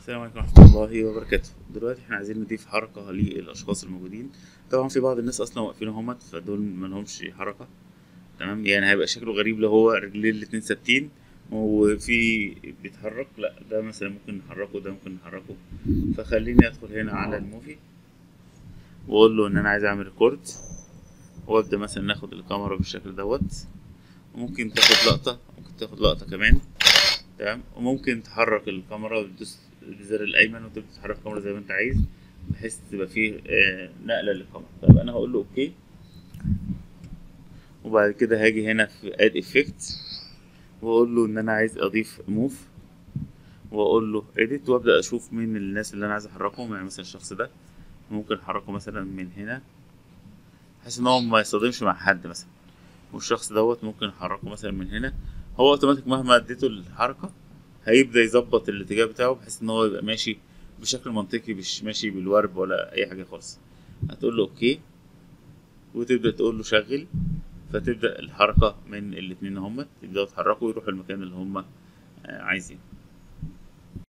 السلام عليكم ورحمة الله وبركاته دلوقتي احنا عايزين نضيف حركة للأشخاص الموجودين طبعا في بعض الناس أصلا واقفين اهمت فدول ملهمش حركة تمام يعني هيبقى شكله غريب لو هو رجلين الاتنين ثابتين وفي بيتحرك لا ده مثلا ممكن نحركه ده ممكن نحركه فخليني أدخل هنا على الموفي وأقول له إن أنا عايز أعمل ريكورد وأبدأ مثلا ناخد الكاميرا بالشكل دوت وممكن تاخد لقطة ممكن تاخد لقطة كمان تمام وممكن تحرك الكاميرا وتدوس الزر الايمن وتبدا تحرك الكاميرا زي ما انت عايز بحيث تبقى فيه آه نقله للكاميرا طيب انا هقول له اوكي وبعد كده هاجي هنا في اد افكت واقول له ان انا عايز اضيف موف واقول له اديت وابدا اشوف مين الناس اللي انا عايز احركهم يعني مثلا الشخص ده ممكن احركه مثلا من هنا بحيث ان هو ما يصطدمش مع حد مثلا والشخص دوت ممكن احركه مثلا من هنا هو اوتوماتيك مهما اديته الحركه هيبدا يظبط الاتجاه بتاعه بحيث ان هو يبقى ماشي بشكل منطقي مش ماشي بالورب ولا اي حاجه خالص هتقول له اوكي وتبدا تقول له شغل فتبدا الحركه من الاتنين هما يبداوا يتحركوا ويروحوا المكان اللي هما عايزينه